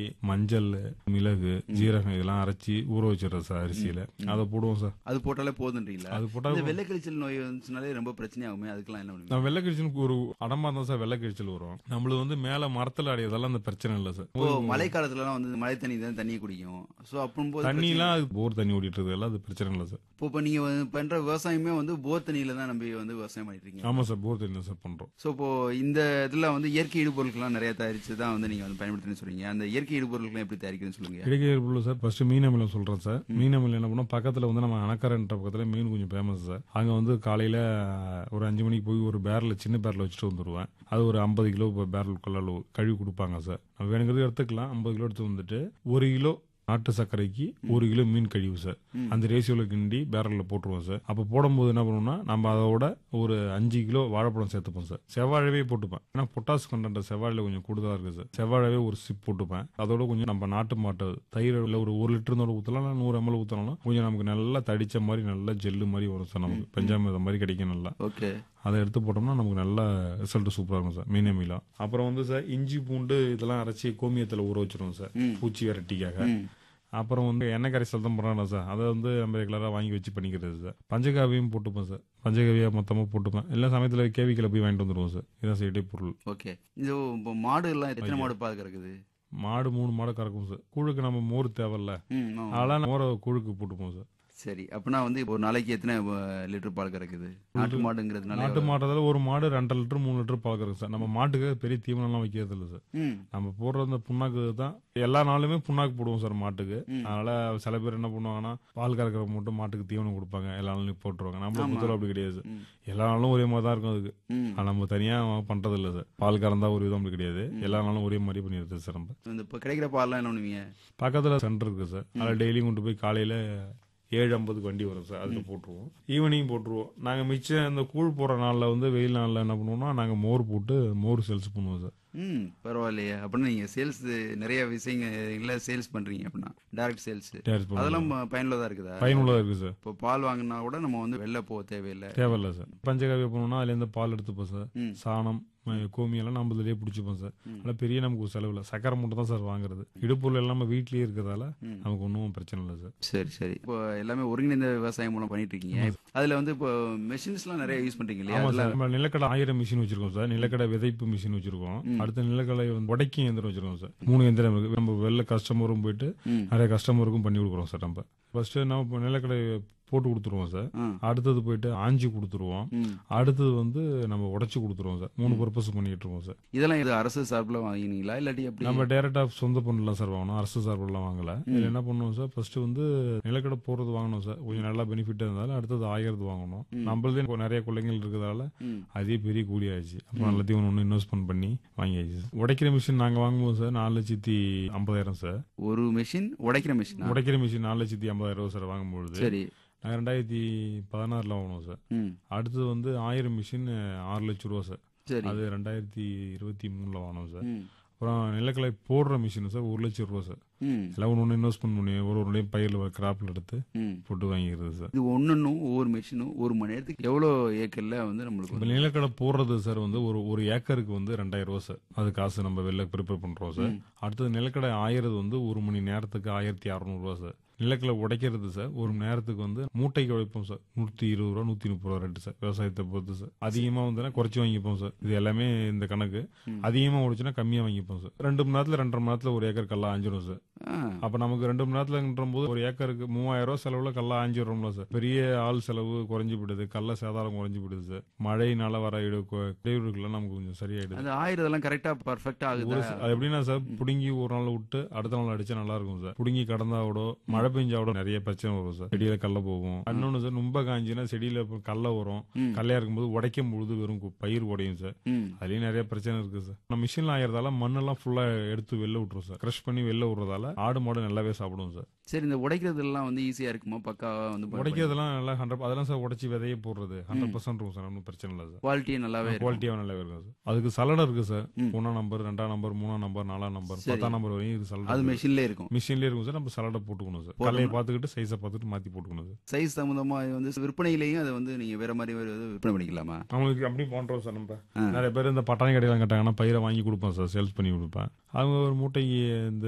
மஞ்சள் மிளகு ஜீரகம் இதெல்லாம் அரைச்சி ஊற வச்சிடுறோம் சார் அரிசியில அதை போடுவோம் சார் அது போட்டாலே போதுன்றீங்களா அது போட்டா இந்த வெள்ளைக்கழிச்சல் நோய் வந்துச்சுனாலே ரொம்ப பிரச்சனையாகுமே அதுக்கெல்லாம் என்ன பண்ணுவீங்க நான் வெள்ளைக்கழிச்சலுக்கு ஒரு அடமா தான் சார் வெள்ளைக்கழிச்சல் வரும் நம்மளுக்கு வந்து மேல மரத்துல அடையதெல்லாம் அந்த பிரச்சனை இல்லை சார் இப்போ மழை காலத்துலலாம் வந்து மழை தண்ணி தான் தண்ணியை குடிக்கும் ஸோ அப்போது தண்ணிலாம் அது போர் தண்ணி ஓடிட்டு இருக்கு எல்லாம் அது பிரச்சனை இல்லை சார் இப்போ இப்போ நீங்க வந்து பண்ற விவசாயமே வந்து போர் தண்ணியில தான் நம்பி வந்து விவசாயம் பண்ணிட்டு இருக்கீங்க ஆமா சார் போர் தண்ணி தான் சார் பண்றோம் ஸோ இப்போ இந்த இதுல வந்து இயற்கை இடுபொருட்கள்லாம் நிறைய தயாரிச்சு தான் வந்து நீங்க வந்து பயன்படுத்துன்னு சொல்றீங்க அந்த இயற்கை இடுபொருட்கள் எப்படி தயாரிக்கிறதுன்னு சொல்லுங்க கிடைக்க ஏற்புள்ள சார் ஃபர்ஸ்ட் மீன் அமிலம் சொல்றேன் சார் மீன் அமிலம் என்ன பண்ணோம் பக்கத்துல வந்து நம்ம அணக்கரன்ற பக்கத்துல மீன் கொஞ்சம் ஃபேமஸ் சார் அங்க வந்து காலையில ஒரு அஞ்சு மணிக்கு போய் ஒரு பேரல் சின்ன பேரல் வச்சுட்டு வந்துருவேன் அது ஒரு ஐம்பது கிலோ பேரல் கொள்ள கழுவி கொடுப்பாங்க சார் நம்ம வேணுங்கிறது எடுத்துக்கலாம் ஐம்பது கிலோ எடுத்து வந்துட்டு ஒரு கிலோ நாட்டு சர்க்கரைக்கு ஒரு கிலோ மீன் கழிவு சார் அந்த ரேஷியோல கிண்டி பேரல்ல போட்டுருவோம் சார் அப்ப போடும்போது என்ன பண்ணுவோம்னா நம்ம அதோட ஒரு அஞ்சு கிலோ வாழைப்பழம் சேர்த்துப்போம் சார் செவ்வாழைவே போட்டுப்பேன் ஏன்னா பொட்டாஸ் கண்டென்ட் செவ்வாழையில கொஞ்சம் கூடுதலா இருக்கு சார் செவ்வாழைவே ஒரு சிப் போட்டுப்பேன் அதோட கொஞ்சம் நம்ம நாட்டு மாட்டு தயிர் இல்ல ஒரு ஒரு லிட்டர் இருந்தாலும் ஊத்தலாம் இல்ல நூறு எம்எல் ஊத்தலாம் கொஞ்சம் நமக்கு நல்லா தடிச்ச மாதிரி நல்லா ஜெல்லு மாதிரி வரும் சார் நமக்கு பஞ்சாமிரதம் மாதிரி கிடைக்கும் நல்லா ஓகே அதை எடுத்து போட்டோம்னா நமக்கு நல்ல ரிசல்ட் சூப்பரா இருக்கும் சார் மீன் மீலா அப்புறம் வந்து சார் இஞ்சி பூண்டு இதெல்லாம் அரைச்சி கோமியத்துல ஊற வச்சிருவோம் சார் பூச்சி விரட்டிக்காக அப்புறம் வந்து எண்ணெய் கரைசல் தான் போடுறாங்க சார் அதை வந்து நம்ம ரெகுலராக வாங்கி வச்சு பண்ணிக்கிறது சார் பஞ்சகாவியும் போட்டுப்பேன் சார் பஞ்சகாவியா மொத்தமாக போட்டுப்பேன் எல்லா சமயத்தில் கேவிக்கில் போய் வாங்கிட்டு வந்துடுவோம் சார் இதான் செய்யட்டே பொருள் ஓகே இது இப்போ மாடு எல்லாம் எத்தனை மாடு பால் கறக்குது மாடு மூணு மாடு கறக்கும் சார் கூழுக்கு நம்ம மோர் தேவையில்ல ம் ஆ. அதெல்லாம் மோரை கூழுக்கு போட்டுப்போம் சார் சரி அப்படின்னா வந்து ஒரு நாளைக்கு எத்தனை லிட்டர் பால் கறக்குது நாட்டு மாடுங்கிறதுனால நாட்டு மாட்டதில் ஒரு மாடு ரெண்டரை லிட்டர் மூணு லிட்டர் பால் கறக்கும் சார் நம்ம மாட்டுக்கு பெரிய தீவனம்லாம் வைக்கிறது இல்லை சார் ம் நம்ம போடுற அந்த புண்ணாக்கு தான் எல்லா நாளுமே புண்ணாக்கு போடுவோம் சார் மாட்டுக்கு அதனால சில பேர் என்ன பண்ணுவாங்கன்னா பால் கறக்கிற மட்டும் மாட்டுக்கு தீவனம் கொடுப்பாங்க எல்லா நாளும் போட்டுருவாங்க நம்ம பொறுத்தவரை அப்படி கிடையாது எல்லா நாளும் ஒரே மாதிரி தான் இருக்கும் அதுக்கு ம். ஆனா நம்ம தனியா பண்றது இல்ல சார் பால் கறந்தா ஒரு விதம் அப்படி கிடையாது எல்லா நாளும் ஒரே மாதிரி பண்ணிடுறது சார் நம்ம இந்த இப்போ கிடைக்கிற பால்லாம் என்ன பண்ணுவீங்க பக்கத்துல சென்டர் இருக்கு சார் அதில் டெய்லியும் கொண்டு போய் காலையில ஏழு ஐம்பதுக்கு வண்டி வரும் சார் அதில் போட்டுருவோம் ஈவினிங் போட்டுருவோம் நாங்கள் மிச்சம் இந்த கூழ் போடுற நாளில் வந்து வெயில் நாளில் என்ன பண்ணுவோம்னா நாங்கள் மோர் போட்டு மோர் சேல்ஸ் பண்ணுவோம் சார் ம் பரவாயில்லையே அப்படின்னா நீங்க சேல்ஸ் நிறைய விஷயங்கள்ல சேல்ஸ் பண்றீங்க அப்படின்னா டைரக்ட் சேல்ஸ் Direct பண்ணுவோம். அதெல்லாம் பயனுள்ளதா இருக்குதா பயனுள்ளதாக இருக்கு சார் இப்போ பால் வாங்கினா கூட நம்ம வந்து வெளில போக தேவையில்லை தேவையில்ல சார் பஞ்சகாவிய போனோம்னா அதுல இருந்து பால் எடுத்துப்போம் சார் சாணம் ம- கோமி எல்லாம் நம்ம இதுலயே பிடிச்சிப்போம் சார் அதனால பெரிய நமக்கு ஒரு செலவு இல்லை சக்கரை மட்டும் தான் சார் வாங்குறது இடுப்பொருள் எல்லாம் நம்ம வீட்லயே இருக்கிறதால நமக்கு ஒன்றும் பிரச்சனை இல்லை சார் சரி சரி இப்போ எல்லாமே ஒருங்கிணைந்த விவசாயம் மூலம் பண்ணிட்டு இருக்கீங்க அதுல வந்து இப்போ மெஷின்ஸ்லாம் நிறைய யூஸ் பண்றீங்க இல்லையா ஆமா அதுல சார் நம்ம நிலக்கடை ஆயிரம் மிஷின் வச்சிருக்கோம் சார் நிலக்கடை விதைப்பு மிஷின் வச்சிருக்கோம் அடுத்த நிலக்கடை வந்து உடைக்கும் இயந்திரம் வச்சிருக்கோம் சார் மூணு இயந்திரம் இருக்கு நம்ம வெளில கஸ்டமரும் போயிட்டு நிறைய கஸ்டமருக்கும் பண்ணி கொடுக்குறோம் சார் நம்ம ஃபர்ஸ்ட் நம்ம இப்ப நிலக்கடை போட்டு கொடுத்துருவோம் சார் ம். அடுத்தது போயிட்டு ஆஞ்சி கொடுத்துருவோம் ம். அடுத்தது வந்து நம்ம உடைச்சு கொடுத்துருவோம் சார் மூணு பர்பஸ் பண்ணிட்டு இருக்கோம் சார் இதெல்லாம் இது அரசு சார்பில் வாங்கினீங்களா இல்லாட்டி எப்படி நம்ம டைரக்டா சொந்த பொண்ணுலாம் சார் வாங்கணும் அரசு சார்பெல்லாம் வாங்கல இதுல என்ன பண்ணுவோம் சார் ஃபர்ஸ்ட் வந்து நிலக்கடை போறது வாங்கணும் சார் கொஞ்சம் நல்லா பெனிஃபிட் இருந்தாலும் அடுத்தது ஆயிரது வாங்கணும் நம்மளதே இப்போ நிறைய குழந்தைகள் இருக்கிறதால ம். அதே பெரிய கூலி ஆயிடுச்சு அப்புறம் எல்லாத்தையும் ஒன்று ஒன்று இன்வெஸ்ட்மெண்ட் பண்ணி வாங்கியாச்சு சார். உடைக்கிற மிஷின் நாங்க வாங்குவோம் சார் நாலு லட்சத்தி ஐம்பதாயிரம் சார் ஒரு மிஷின் உடைக்கிற மிஷினா உடைக்கிற மிஷின் நாலு லட்சத்தி ஐம்பதாயிரம் ரூபா சார் வாங்கும்பொழுது சரி நாங்கள் ரெண்டாயிரத்தி பதினாறுல வாங்கினோம் சார் ம் அடுத்தது வந்து ஆயிரம் மிஷின் ஆறு லட்சம் ரூபா சார் சரி அது ரெண்டாயிரத்தி இருபத்தி மூணுல வாங்கினோம் சார் ம் அப்புறம் நிலக்கடலை போடுற மிஷின் சார் ஒரு லட்சம் ரூபா சார் ம் எல்லாம் ஒன்று ஒன்று இன்வெஸ்ட்மெண்ட் பண்ணி ஒரு ஒரு பயிரில் கிராப்ல எடுத்து ம் போட்டு வாங்கிக்கிறது சார் இது ஒன்னொன்னும் ஒவ்வொரு மிஷினும் ஒரு மணி நேரத்துக்கு எவ்வளோ ஏக்கர்ல வந்து நம்மளுக்கு இப்போ வந்து- நிலக்கடை போடுறது சார் வந்து ஒரு ஒரு ஏக்கருக்கு வந்து ரெண்டாயிரம் ரூபா சார் அது காசு நம்ம வெளில ப்ரிப்பேர் பண்றோம் சார் அடுத்தது நிலக்கடை ஆயிரது வந்து ஒரு மணி நேரத்துக்கு ஆயிரத்தி அறநூறுவா சார் நிலக்கடலை உடைக்கிறது சார் ஒரு மணி நேரத்துக்கு வந்து மூட்டைக்கு உழைப்போம் சார் நூற்றி இருபது ரூபா நூற்றி முப்பது ரூபா ரேட்டு சார் விவசாயத்தை பொறுத்து சார் அதிகமாக வந்துன்னா குறைச்சி வாங்கிப்போம் சார் இது எல்லாமே இந்த கணக்கு அதிகமாக உடைச்சுன்னா கம்மியாக வாங்கிப்போம் சார் ரெண்டு மணி நேரத்தில் ரெண்டரை மணி நேரத்தில் ஒரு ஏக்கர் கல்லா ஆஞ்சிடும் சார் ஆ, அப்ப நமக்கு ரெண்டு மணி நேரத்துலன்ற போது ஒரு ஏக்கருக்கு மூவாயிரம் ரூபாய் செலவுல கல்ல ஆஞ்சிடுறோம்ல சார் பெரிய ஆள் செலவு குறைஞ்சு விடுது கல்ல சேதாரம் குறைஞ்சு விடுது சார் மழையினால வர இடு இடையூறுகள்லாம் நமக்கு கொஞ்சம் சரியாயிடுது அந்த ஆயிரதெல்லாம் கரெக்டா பர்ஃபெக்டா ஒரு ஆகுதா சி- அது எப்படின்னா சார் புடுங்கி ஒரு நாள் விட்டு அடுத்த நாள் அடிச்சா நல்லா இருக்கும் சார் புடுங்கி கடந்தா விட மழை பெஞ்சாவோட நிறைய பிரச்சனை வரும் சார் செடியில கல்ல போகும் இன்னொன்னு சார் ரொம்ப காஞ்சினா செடியில இப்ப கல்ல வரும் கல்லையா இருக்கும்போது உடைக்கும் பொழுது வெறும் கு- பயிர் உடையும் சார் ம் அதுலயும் நிறைய பிரச்சனை இருக்கு சார் நம்ம மிஷின்ல ஆயிரதால மண்ணெல்லாம் ஃபுல்லா எடுத்து வெளில விட்டுரும் சார் கிரஷ் பண்ணி வெளில விடுறதால ஆடு மாடு நல்லாவே சாப்பிடும் சார் சரி இந்த உடைக்கிறதெல்லாம் வந்து ஈஸியா இருக்குமா பக்காவா வந்து உடைக்கிறதெல்லாம் நல்லா ஹண்ட்ரட் அதெல்லாம் சார் உடைச்சி விதைய போடுறது ஹண்ட்ரட் பர்சன்ட் இருக்கும் சார் ஒன்றும் பிரச்சனை இல்லை சார் குவாலிட்டியே நல்லாவே இருக்கும் குவாலிட்டியாக நல்லாவே இருக்கும் சார் அதுக்கு சலடை இருக்கு சார் ஒன்றாம் நம்பர் ரெண்டாம் நம்பர் மூணாம் நம்பர் நாலாம் நம்பர் பத்தாம் நம்பர் வரையும் இது அது சலடை மெஷின்ல இருக்கும் மிஷின்லேயே இருக்கும் சார் நம்ம சலடை போட்டுக்கணும் சார் கல்லையை பார்த்துக்கிட்டு சைஸை பார்த்துட்டு மாற்றி போட்டுக்கணும் சார் சைஸ் சம்பந்தமா இது வந்து விற்பனையிலையும் அதை வந்து நீங்க வேற மாதிரி வேற எதுவும் விற்பனை பண்ணிக்கலாமா அவங்களுக்கு அப்படி பண்றோம் சார் நம்ம நிறைய பேர் இந்த பட்டாணி கடையெல்லாம் கேட்டாங்கன்னா பயிரை வாங்கி கொடுப்போம் சார் சேல்ஸ் பண்ணி கொடுப்பேன் அவங்க ஒரு மூட்டைக்கு இந்த